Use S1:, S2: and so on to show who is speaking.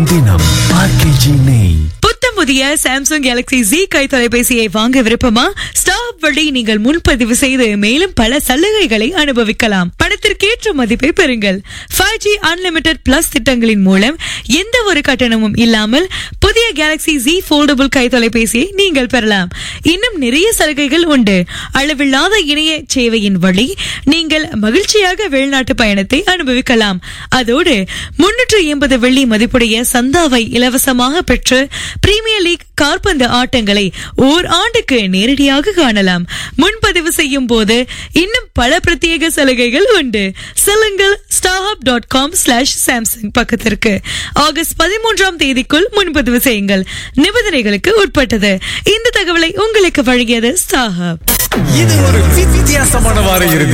S1: தினம் ஆர்கேஜி நெய்
S2: புத்தம் புதிய சாம்சங் கேலக்ஸி Z கை தொலைபேசியை வாங்க விருப்பமா ஸ்டாப் வழி நீங்கள் முன்பதிவு செய்து மேலும் பல சலுகைகளை அனுபவிக்கலாம் பணத்திற்கேற்ற மதிப்பை பெறுங்கள் ஃபைவ் ஜி அன்லிமிடெட் பிளஸ் திட்டங்களின் மூலம் எந்த ஒரு கட்டணமும் இல்லாமல் புதிய கேலக்ஸி Z போல்டபிள் கை தொலைபேசியை நீங்கள் பெறலாம் இன்னும் நிறைய சலுகைகள் உண்டு அளவில்லாத இணைய சேவையின் வழி நீங்கள் மகிழ்ச்சியாக வெளிநாட்டு பயணத்தை அனுபவிக்கலாம் அதோடு முன்னூற்று எண்பது வெள்ளி மதிப்புடைய சந்தாவை இலவசமாக பெற்று பிரீமியர் லீக் காற்பந்து ஆட்டங்களை ஓர் ஆண்டுக்கு நேரடியாக காணலாம் முன்பதிவு செய்யும் போது இன்னும் பல பிரத்யேக சலுகைகள் உண்டு செல்லுங்கள் ஸ்டாஹப் டாட் காம் ஸ்லாஷ் சாம்சங் பக்கத்திற்கு ஆகஸ்ட் பதிமூன்றாம் தேதிக்குள் முன்பதிவு செய்யுங்கள் நிபந்தனைகளுக்கு உட்பட்டது இந்த தகவலை உங்களுக்கு வழங்கியது ஸ்டாஹப்
S1: இது ஒரு வித்தியாசமான வார இறுதி